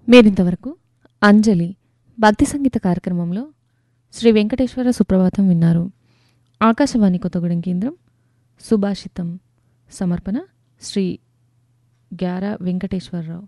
మీరింతవరకు అంజలి భక్తి సంగీత కార్యక్రమంలో శ్రీ వెంకటేశ్వర సుప్రభాతం విన్నారు ఆకాశవాణి కొత్తగూడెం కేంద్రం సుభాషితం సమర్పణ శ్రీ గ్యారా వెంకటేశ్వరరావు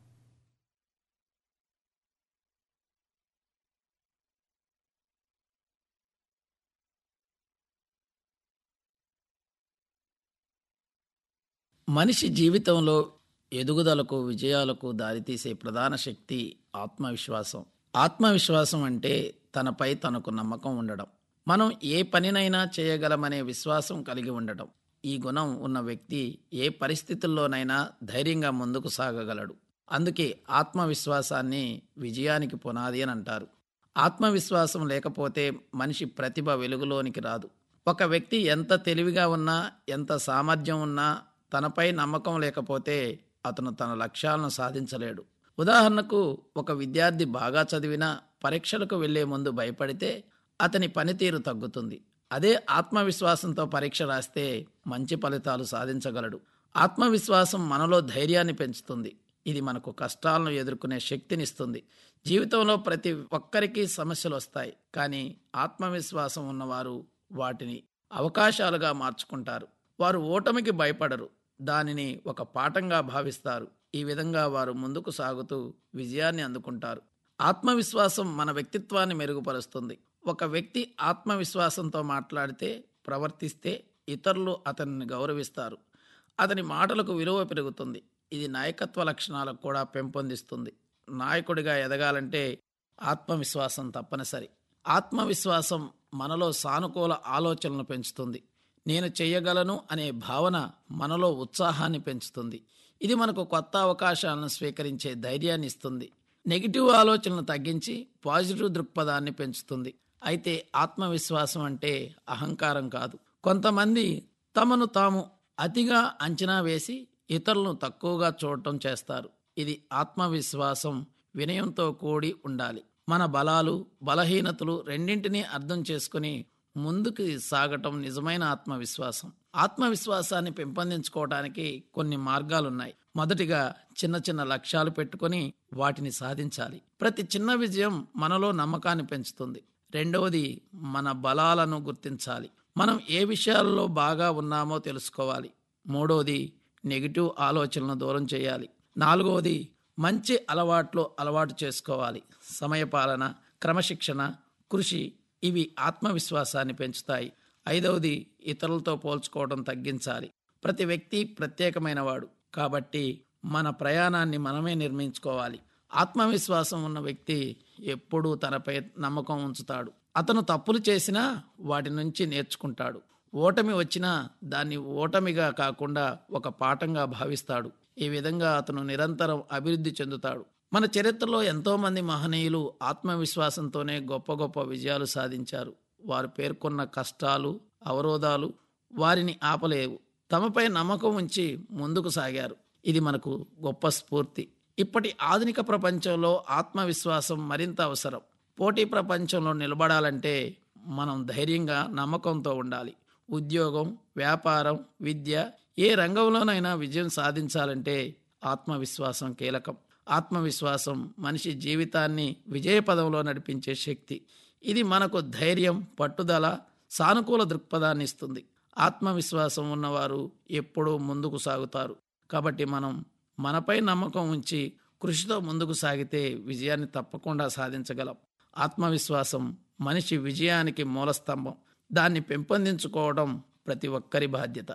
మనిషి జీవితంలో ఎదుగుదలకు విజయాలకు దారితీసే ప్రధాన శక్తి ఆత్మవిశ్వాసం ఆత్మవిశ్వాసం అంటే తనపై తనకు నమ్మకం ఉండడం మనం ఏ పనినైనా చేయగలమనే విశ్వాసం కలిగి ఉండటం ఈ గుణం ఉన్న వ్యక్తి ఏ పరిస్థితుల్లోనైనా ధైర్యంగా ముందుకు సాగగలడు అందుకే ఆత్మవిశ్వాసాన్ని విజయానికి పునాది అని అంటారు ఆత్మవిశ్వాసం లేకపోతే మనిషి ప్రతిభ వెలుగులోనికి రాదు ఒక వ్యక్తి ఎంత తెలివిగా ఉన్నా ఎంత సామర్థ్యం ఉన్నా తనపై నమ్మకం లేకపోతే అతను తన లక్ష్యాలను సాధించలేడు ఉదాహరణకు ఒక విద్యార్థి బాగా చదివినా పరీక్షలకు వెళ్లే ముందు భయపడితే అతని పనితీరు తగ్గుతుంది అదే ఆత్మవిశ్వాసంతో పరీక్ష రాస్తే మంచి ఫలితాలు సాధించగలడు ఆత్మవిశ్వాసం మనలో ధైర్యాన్ని పెంచుతుంది ఇది మనకు కష్టాలను ఎదుర్కొనే శక్తినిస్తుంది జీవితంలో ప్రతి ఒక్కరికి సమస్యలు వస్తాయి కానీ ఆత్మవిశ్వాసం ఉన్నవారు వాటిని అవకాశాలుగా మార్చుకుంటారు వారు ఓటమికి భయపడరు దానిని ఒక పాఠంగా భావిస్తారు ఈ విధంగా వారు ముందుకు సాగుతూ విజయాన్ని అందుకుంటారు ఆత్మవిశ్వాసం మన వ్యక్తిత్వాన్ని మెరుగుపరుస్తుంది ఒక వ్యక్తి ఆత్మవిశ్వాసంతో మాట్లాడితే ప్రవర్తిస్తే ఇతరులు అతనిని గౌరవిస్తారు అతని మాటలకు విలువ పెరుగుతుంది ఇది నాయకత్వ లక్షణాలకు కూడా పెంపొందిస్తుంది నాయకుడిగా ఎదగాలంటే ఆత్మవిశ్వాసం తప్పనిసరి ఆత్మవిశ్వాసం మనలో సానుకూల ఆలోచనలను పెంచుతుంది నేను చేయగలను అనే భావన మనలో ఉత్సాహాన్ని పెంచుతుంది ఇది మనకు కొత్త అవకాశాలను స్వీకరించే ధైర్యాన్ని ఇస్తుంది నెగిటివ్ ఆలోచనలను తగ్గించి పాజిటివ్ దృక్పథాన్ని పెంచుతుంది అయితే ఆత్మవిశ్వాసం అంటే అహంకారం కాదు కొంతమంది తమను తాము అతిగా అంచనా వేసి ఇతరులను తక్కువగా చూడటం చేస్తారు ఇది ఆత్మవిశ్వాసం వినయంతో కూడి ఉండాలి మన బలాలు బలహీనతలు రెండింటినీ అర్థం చేసుకుని ముందుకు సాగటం నిజమైన ఆత్మవిశ్వాసం ఆత్మవిశ్వాసాన్ని పెంపొందించుకోవడానికి కొన్ని మార్గాలున్నాయి మొదటిగా చిన్న చిన్న లక్ష్యాలు పెట్టుకొని వాటిని సాధించాలి ప్రతి చిన్న విజయం మనలో నమ్మకాన్ని పెంచుతుంది రెండవది మన బలాలను గుర్తించాలి మనం ఏ విషయాల్లో బాగా ఉన్నామో తెలుసుకోవాలి మూడవది నెగిటివ్ ఆలోచనలను దూరం చేయాలి నాలుగవది మంచి అలవాట్లు అలవాటు చేసుకోవాలి సమయపాలన క్రమశిక్షణ కృషి ఇవి ఆత్మవిశ్వాసాన్ని పెంచుతాయి ఐదవది ఇతరులతో పోల్చుకోవడం తగ్గించాలి ప్రతి వ్యక్తి ప్రత్యేకమైనవాడు కాబట్టి మన ప్రయాణాన్ని మనమే నిర్మించుకోవాలి ఆత్మవిశ్వాసం ఉన్న వ్యక్తి ఎప్పుడూ తనపై నమ్మకం ఉంచుతాడు అతను తప్పులు చేసినా వాటి నుంచి నేర్చుకుంటాడు ఓటమి వచ్చినా దాన్ని ఓటమిగా కాకుండా ఒక పాఠంగా భావిస్తాడు ఈ విధంగా అతను నిరంతరం అభివృద్ధి చెందుతాడు మన చరిత్రలో ఎంతోమంది మహనీయులు ఆత్మవిశ్వాసంతోనే గొప్ప గొప్ప విజయాలు సాధించారు వారు పేర్కొన్న కష్టాలు అవరోధాలు వారిని ఆపలేవు తమపై నమ్మకం ఉంచి ముందుకు సాగారు ఇది మనకు గొప్ప స్ఫూర్తి ఇప్పటి ఆధునిక ప్రపంచంలో ఆత్మవిశ్వాసం మరింత అవసరం పోటీ ప్రపంచంలో నిలబడాలంటే మనం ధైర్యంగా నమ్మకంతో ఉండాలి ఉద్యోగం వ్యాపారం విద్య ఏ రంగంలోనైనా విజయం సాధించాలంటే ఆత్మవిశ్వాసం కీలకం ఆత్మవిశ్వాసం మనిషి జీవితాన్ని విజయపదంలో నడిపించే శక్తి ఇది మనకు ధైర్యం పట్టుదల సానుకూల దృక్పథాన్ని ఇస్తుంది ఆత్మవిశ్వాసం ఉన్నవారు ఎప్పుడూ ముందుకు సాగుతారు కాబట్టి మనం మనపై నమ్మకం ఉంచి కృషితో ముందుకు సాగితే విజయాన్ని తప్పకుండా సాధించగలం ఆత్మవిశ్వాసం మనిషి విజయానికి మూలస్తంభం దాన్ని పెంపొందించుకోవడం ప్రతి ఒక్కరి బాధ్యత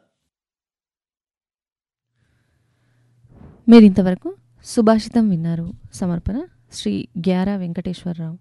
మీరింతవరకు సుభాషితం విన్నారు సమర్పణ శ్రీ గ్యారా వెంకటేశ్వరరావు